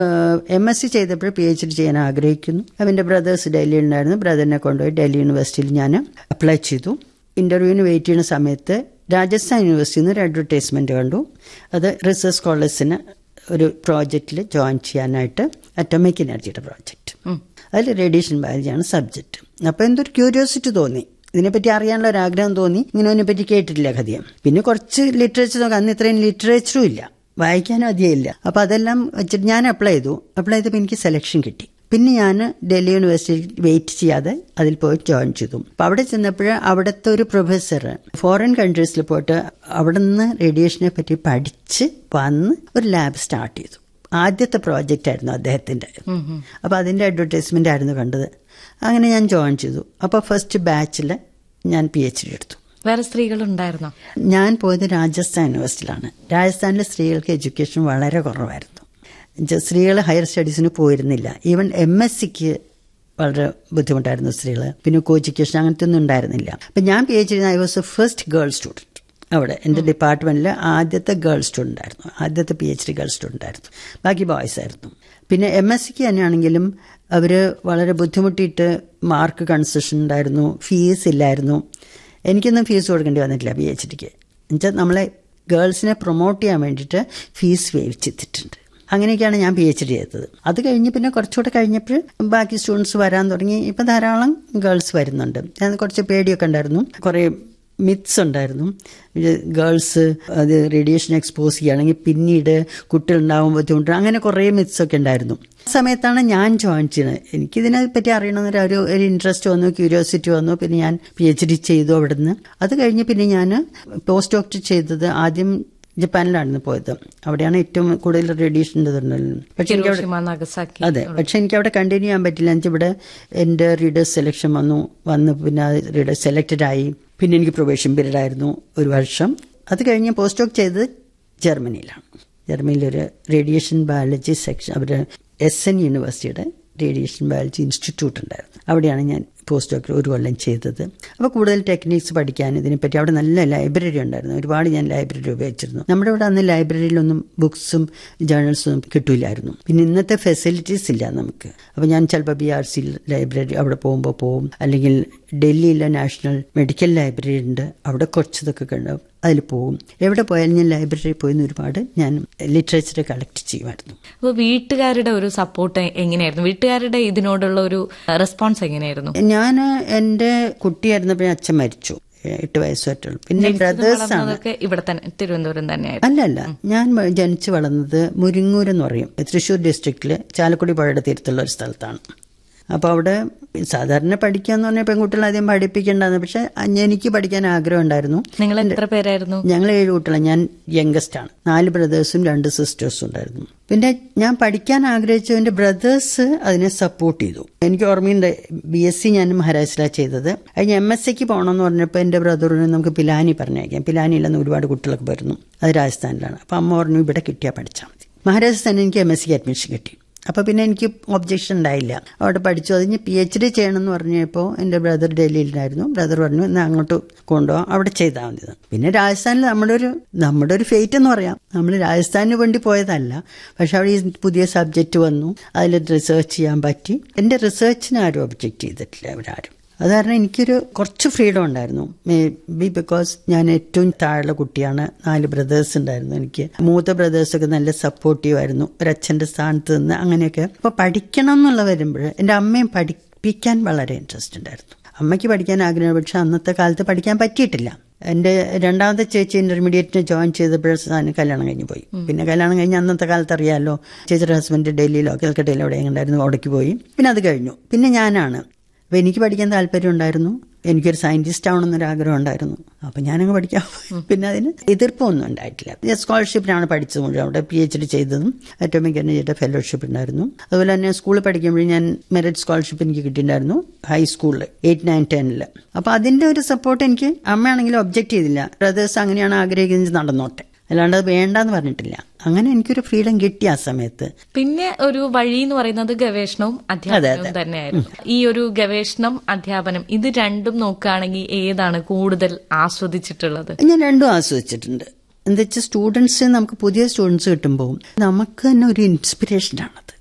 M S C ചെയ്തപ്പോൾ P H D ചെയ്യാൻ ആഗ്രഹിക്കുന്നു അവൻ്റെ ബ്രദേഴ്സ് ഡൽഹിയിൽ ഉണ്ടായിരുന്നു ബ്രദറിനെ കൊണ്ടുപോയി ഡൽഹി യൂണിവേഴ്സിറ്റിയിൽ ഞാൻ അപ്ലൈ ചെയ്തു ഇന്റർവ്യൂവിന് വെയിറ്റ് ചെയ്യുന്ന സമയത്ത് രാജസ്ഥാൻ യൂണിവേഴ്സിറ്റിയിൽ നിന്ന് ഒരു അഡ്വർടൈസ്മെന്റ് കണ്ടു അത് റിസർച്ച് സ്കോളേഴ്സിന് ഒരു പ്രോജക്റ്റിൽ ജോയിൻ ചെയ്യാനായിട്ട് അറ്റോമിക് എനർജിയുടെ പ്രോജക്റ്റ് അതിൽ റേഡിയേഷൻ ബയോളജിയാണ് സബ്ജക്റ്റ് അപ്പോൾ എന്തൊരു ക്യൂരിയോസിറ്റി തോന്നി ഇതിനെപ്പറ്റി അറിയാനുള്ള ഒരു ആഗ്രഹം തോന്നി ഇങ്ങനെ അതിനെപ്പറ്റി കേട്ടിട്ടില്ല കഥയും പിന്നെ കുറച്ച് ലിറ്ററേച്ചർ നോക്കാം അന്ന് ഇത്രയും ലിറ്ററേച്ചറും ഇല്ല വായിക്കാനും അധികം ഇല്ല അപ്പൊ അതെല്ലാം വെച്ചിട്ട് ഞാൻ അപ്ലൈ ചെയ്തു അപ്ലൈ ചെയ്തപ്പോൾ എനിക്ക് സെലക്ഷൻ കിട്ടി പിന്നെ ഞാൻ ഡൽഹി യൂണിവേഴ്സിറ്റി വെയിറ്റ് ചെയ്യാതെ അതിൽ പോയി ജോയിൻ ചെയ്തു അപ്പൊ അവിടെ ചെന്നപ്പോൾ അവിടുത്തെ ഒരു പ്രൊഫസർ ഫോറിൻ കൺട്രീസിൽ പോയിട്ട് അവിടെ നിന്ന് റേഡിയേഷനെ പറ്റി പഠിച്ച് വന്ന് ഒരു ലാബ് സ്റ്റാർട്ട് ചെയ്തു ആദ്യത്തെ പ്രോജക്റ്റ് ആയിരുന്നു അദ്ദേഹത്തിന്റെ അപ്പൊ അതിന്റെ അഡ്വർടൈസ്മെന്റ് ആയിരുന്നു കണ്ടത് അങ്ങനെ ഞാൻ ജോയിൻ ചെയ്തു അപ്പൊ ഫസ്റ്റ് ബാച്ചിൽ ഞാൻ പി എച്ച് ഡി എടുത്തു വേറെ സ്ത്രീകൾ ഉണ്ടായിരുന്നോ ഞാൻ പോയത് രാജസ്ഥാൻ യൂണിവേഴ്സിറ്റിയിലാണ് രാജസ്ഥാനിലെ സ്ത്രീകൾക്ക് എഡ്യൂക്കേഷൻ വളരെ കുറവായിരുന്നു സ്ത്രീകൾ ഹയർ സ്റ്റഡീസിന് പോയിരുന്നില്ല ഈവൻ എം എസ് സിക്ക് വളരെ ബുദ്ധിമുട്ടായിരുന്നു സ്ത്രീകൾ പിന്നെ കോ എഡ്യൂക്കേഷൻ അങ്ങനത്തെ ഒന്നും ഉണ്ടായിരുന്നില്ല അപ്പം ഞാൻ P H D I was a first girl student അവിടെ എൻ്റെ ഡിപ്പാർട്ട്മെന്റിൽ ആദ്യത്തെ ഗേൾ സ്റ്റുഡൻ്റ് ആയിരുന്നു ആദ്യത്തെ P H D girl student ആയിരുന്നു ബാക്കി ബോയ്സ് ആയിരുന്നു പിന്നെ എം എസ് സിക്ക് തന്നെയാണെങ്കിലും അവർ വളരെ ബുദ്ധിമുട്ടിയിട്ട് മാർക്ക് കൺസെഷൻ ഉണ്ടായിരുന്നു ഫീസ് ഇല്ലായിരുന്നു എനിക്കൊന്നും ഫീസ് കൊടുക്കേണ്ടി വന്നിട്ടില്ല പി എച്ച് ഡിക്ക് എന്നുവെച്ചാൽ നമ്മളെ ഗേൾസിനെ പ്രൊമോട്ട് ചെയ്യാൻ വേണ്ടിയിട്ട് ഫീസ് വേവിച്ചെത്തിയിട്ടുണ്ട് അങ്ങനെയൊക്കെയാണ് ഞാൻ പി എച്ച് ഡി ചെയ്തത് അത് കഴിഞ്ഞ് പിന്നെ കുറച്ചുകൂടെ കഴിഞ്ഞപ്പോൾ ബാക്കി സ്റ്റുഡൻസ് വരാൻ തുടങ്ങി ഇപ്പം ധാരാളം ഗേൾസ് വരുന്നുണ്ട് ഞാൻ കുറച്ച് പേടിയൊക്കെ ഉണ്ടായിരുന്നു കുറേ മിത്സ് ഉണ്ടായിരുന്നു ഗേൾസ് അത് റേഡിയേഷൻ എക്സ്പോസ് ചെയ്യുകയാണെങ്കിൽ പിന്നീട് കുട്ടികളുണ്ടാവും ബുദ്ധിമുട്ട് അങ്ങനെ കുറേ മിത്സ് ഒക്കെ ഉണ്ടായിരുന്നു ആ സമയത്താണ് ഞാൻ ജോയിൻ ചെയ്യുന്നത് എനിക്കിതിനെ പറ്റി അറിയണമെന്നൊരു ഒരു ഒരു ഇൻട്രസ്റ്റ് വന്നു ക്യൂരിയോസിറ്റി വന്നു പിന്നെ ഞാൻ പി എച്ച് ഡി ചെയ്തു അവിടുന്ന് അത് കഴിഞ്ഞ് പിന്നെ ഞാൻ പോസ്റ്റ് ഡോക്ടർ ചെയ്തത് ആദ്യം ജപ്പാനിലാണ് പോയത് അവിടെയാണ് ഏറ്റവും കൂടുതൽ റേഡിയേഷൻ പക്ഷെ എനിക്ക് അവിടെ ഹിരോഷിമ, നാഗസാക്കി അതെ പക്ഷെ എനിക്ക് അവിടെ കണ്ടിന്യൂ ചെയ്യാൻ പറ്റില്ല എനിക്ക് ഇവിടെ എൻ്റെ റീഡേഴ്സ് സെലക്ഷൻ വന്നു വന്ന് പിന്നെ റീഡേഴ്സ് സെലക്റ്റഡ് ആയി പിന്നെ എനിക്ക് പ്രൊബേഷൻ പീരീഡ് ആയിരുന്നു ഒരു വർഷം അത് കഴിഞ്ഞ് പോസ്റ്റ് ഡോക്ക് ചെയ്തത് ജർമ്മനിയിലാണ് ജർമ്മനിയിലൊരു റേഡിയേഷൻ ബയോളജി സെക്ഷൻ അവരുടെ എസ് എൻ യൂണിവേഴ്സിറ്റിയുടെ റേഡിയേഷൻ ബയോളജി ഇൻസ്റ്റിറ്റ്യൂട്ട് ഉണ്ടായിരുന്നു അവിടെയാണ് ഞാൻ പോസ്റ്റ് ഡോക്ടർ ഒരു കൊല്ലം ചെയ്തത് അപ്പോൾ കൂടുതൽ ടെക്നിക്സ് പഠിക്കാൻ ഇതിനെപ്പറ്റി അവിടെ നല്ല ലൈബ്രറി ഉണ്ടായിരുന്നു ഒരുപാട് ഞാൻ ലൈബ്രറി ഉപയോഗിച്ചിരുന്നു നമ്മുടെ ഇവിടെ അന്ന് ലൈബ്രറിയിലൊന്നും ബുക്സും ജേർണൽസും കിട്ടൂലായിരുന്നു പിന്നെ ഇന്നത്തെ ഫെസിലിറ്റീസ് ഇല്ല നമുക്ക് അപ്പോൾ ഞാൻ ചിലപ്പോൾ ബി ആർ സി ലൈബ്രറി അവിടെ പോകുമ്പോൾ പോകും അല്ലെങ്കിൽ ഡൽഹിയിലെ നാഷണൽ മെഡിക്കൽ ലൈബ്രറി ഉണ്ട് അവിടെ കുറച്ചതൊക്കെ കണ്ടു അതിൽ പോകും എവിടെ പോയാലും ഞാൻ ലൈബ്രറിയിൽ പോയി ഒരുപാട് ഞാൻ ലിറ്ററേച്ചർ കളക്ട് ചെയ്യുമായിരുന്നു അപ്പൊ വീട്ടുകാരുടെ ഒരു സപ്പോർട്ട് എങ്ങനെയായിരുന്നു വീട്ടുകാരുടെ ഇതിനോടുള്ള ഒരു റെസ്പോൺസ് എങ്ങനെയായിരുന്നു ഞാൻ എൻ്റെ കുട്ടിയായിരുന്നപ്പോൾ അച്ഛൻ മരിച്ചു എട്ട് വയസ്സ് പറ്റുള്ളൂ പിന്നെ ബ്രദേഴ്സ് ആണ് വളർന്നതൊക്കെ ഇവിടെ തന്നെ തിരുവനന്തപുരം തന്നെയായിരുന്നു അല്ല അല്ല ഞാൻ ജനിച്ചു വളർന്നത് മുരിങ്ങൂർ എന്ന് പറയും തൃശ്ശൂർ ഡിസ്ട്രിക്റ്റിൽ ചാലക്കുടി പുഴയുടെ തീരത്തുള്ള ഒരു സ്ഥലത്താണ് അപ്പോൾ അവിടെ സാധാരണ പഠിക്കുക എന്ന് പറഞ്ഞാൽ പെൺകുട്ടികളെ ആദ്യം പഠിപ്പിക്കേണ്ടതെന്ന് പക്ഷെ എനിക്ക് പഠിക്കാൻ ആഗ്രഹം ഉണ്ടായിരുന്നു നിങ്ങൾ എത്ര പേരായിരുന്നു ഞങ്ങൾ ഏഴ് കുട്ടികളാണ് ഞാൻ യംഗസ്റ്റ് ആണ് നാല് ബ്രദേഴ്സും രണ്ട് സിസ്റ്റേഴ്സും ഉണ്ടായിരുന്നു പിന്നെ ഞാൻ പഠിക്കാൻ ആഗ്രഹിച്ചതിന്റെ ബ്രദേഴ്സ് അതിനെ സപ്പോർട്ട് ചെയ്തു എനിക്ക് ഓർമ്മയുണ്ട് ബി എസ് സി ഞാൻ മഹാരാഷ്ട്ര ചെയ്തത് അതിന് എം എസ് സിക്ക് പോകണമെന്ന് പറഞ്ഞപ്പോൾ എൻ്റെ ബ്രദറിന് നമുക്ക് പിലാനി പറഞ്ഞേക്കാം പിലാനിയിലെന്ന് ഒരുപാട് കുട്ടികളൊക്കെ വരുന്നു അത് രാജസ്ഥാനിലാണ് അപ്പം അമ്മ പറഞ്ഞു ഇവിടെ കിട്ടിയാൽ പഠിച്ചാൽ മതി മഹാരാഷ്ട്ര തന്നെ എനിക്ക് എം എസ് സിക്ക് അഡ്മിഷൻ കിട്ടി അപ്പോൾ പിന്നെ എനിക്ക് ഒബ്ജക്ഷൻ ഉണ്ടായില്ല അവിടെ പഠിച്ചു അതിന് പി എച്ച് ഡി ചെയ്യണമെന്ന് പറഞ്ഞപ്പോൾ എൻ്റെ ബ്രദർ ഡൽഹിയിലായിരുന്നു ബ്രദർ പറഞ്ഞു എന്നാൽ അങ്ങോട്ട് കൊണ്ടുപോകാം അവിടെ ചെയ്താൽ മതി പിന്നെ രാജസ്ഥാനിൽ നമ്മുടെ ഒരു നമ്മുടെ ഒരു ഫേറ്റ് എന്ന് പറയാം നമ്മൾ രാജസ്ഥാനിന് വേണ്ടി പോയതല്ല പക്ഷെ അവിടെ ഈ പുതിയ സബ്ജക്റ്റ് വന്നു അതിൽ റിസർച്ച് ചെയ്യാൻ പറ്റി എൻ്റെ റിസർച്ചിന് ആരും ഒബ്ജക്റ്റ് ചെയ്തിട്ടില്ല അവരാരും അത് കാരണം എനിക്കൊരു കുറച്ച് ഫ്രീഡം ഉണ്ടായിരുന്നു മേ ബി ബിക്കോസ് ഞാൻ ഏറ്റവും താഴെ കുട്ടിയാണ് നാല് ബ്രദേഴ്സ് ഉണ്ടായിരുന്നു എനിക്ക് മൂത്ത ബ്രദേഴ്സൊക്കെ നല്ല സപ്പോർട്ടീവ് ആയിരുന്നു ഒരച്ഛൻ്റെ സ്ഥാനത്ത് നിന്ന് അങ്ങനെയൊക്കെ അപ്പോൾ പഠിക്കണം എന്നുള്ള വരുമ്പോൾ എൻ്റെ അമ്മയും പഠിപ്പിക്കാൻ വളരെ ഇൻട്രസ്റ്റ് ഉണ്ടായിരുന്നു അമ്മയ്ക്ക് പഠിക്കാൻ ആഗ്രഹം പക്ഷെ അന്നത്തെ കാലത്ത് പഠിക്കാൻ പറ്റിയിട്ടില്ല എൻ്റെ രണ്ടാമത്തെ ചേച്ചി ഇന്റർമീഡിയറ്റിന് ജോയിൻ ചെയ്തപ്പോഴാണ് കല്യാണം കഴിഞ്ഞ് പോയി പിന്നെ കല്യാണം കഴിഞ്ഞ് അന്നത്തെ കാലത്ത് അറിയാമല്ലോ ചേച്ചിയുടെ ഹസ്ബൻഡ് ഡൽഹിയിലോ കൽക്കട്ടയിലോ എവിടെ ഉണ്ടായിരുന്നു അവിടേക്ക് പോയി പിന്നെ അത് കഴിഞ്ഞു പിന്നെ ഞാനാണ് അപ്പോൾ എനിക്ക് പഠിക്കാൻ താല്പര്യം ഉണ്ടായിരുന്നു എനിക്കൊരു സയന്റിസ്റ്റ് ആവണമെന്നൊരു ആഗ്രഹം ഉണ്ടായിരുന്നു അപ്പം ഞാനങ്ങ് പഠിക്കാം പിന്നെ അതിന് എതിർപ്പൊന്നും ഉണ്ടായിട്ടില്ല ഞാൻ സ്കോളർഷിപ്പിനാണ് പഠിച്ചത് മുഴുവൻ അവിടെ പി എച്ച് ഡി ചെയ്തതും അറ്റോമിക് എനർജിയുടെ ഫെലോഷിപ്പ് ഉണ്ടായിരുന്നു അതുപോലെ തന്നെ സ്കൂളിൽ പഠിക്കുമ്പോഴും ഞാൻ മെറിറ്റ് സ്കോളർഷിപ്പ് എനിക്ക് കിട്ടിയിട്ടുണ്ടായിരുന്നു ഹൈസ്കൂളിൽ എയ്റ്റ് നയൻ ടെന്നിൽ അപ്പോൾ അതിൻ്റെ ഒരു സപ്പോർട്ട് എനിക്ക് അമ്മയാണെങ്കിലും ഒബ്ജക്റ്റ് ചെയ്തില്ല ബ്രദേഴ്സ് അങ്ങനെയാണ് ആഗ്രഹിക്കുന്നത് നടന്നോട്ടെ അല്ലാണ്ട് അത് വേണ്ടെന്ന് പറഞ്ഞിട്ടില്ല അങ്ങനെ എനിക്കൊരു ഫ്രീഡം കിട്ടി ആ സമയത്ത് പിന്നെ ഒരു വഴി എന്ന് പറയുന്നത് ഗവേഷണവും അധ്യാപനവും തന്നെയായിരുന്നു ഈ ഒരു ഗവേഷണം അധ്യാപനം ഇത് രണ്ടും നോക്കുകയാണെങ്കിൽ ഏതാണ് കൂടുതൽ ആസ്വദിച്ചിട്ടുള്ളത് ഞാൻ രണ്ടും ആസ്വദിച്ചിട്ടുണ്ട് എന്താ വെച്ചാൽ സ്റ്റുഡൻസ് നമുക്ക് പുതിയ സ്റ്റുഡൻസ് കിട്ടുമ്പോൾ നമുക്ക് തന്നെ ഒരു ഇൻസ്പിറേഷനാണത്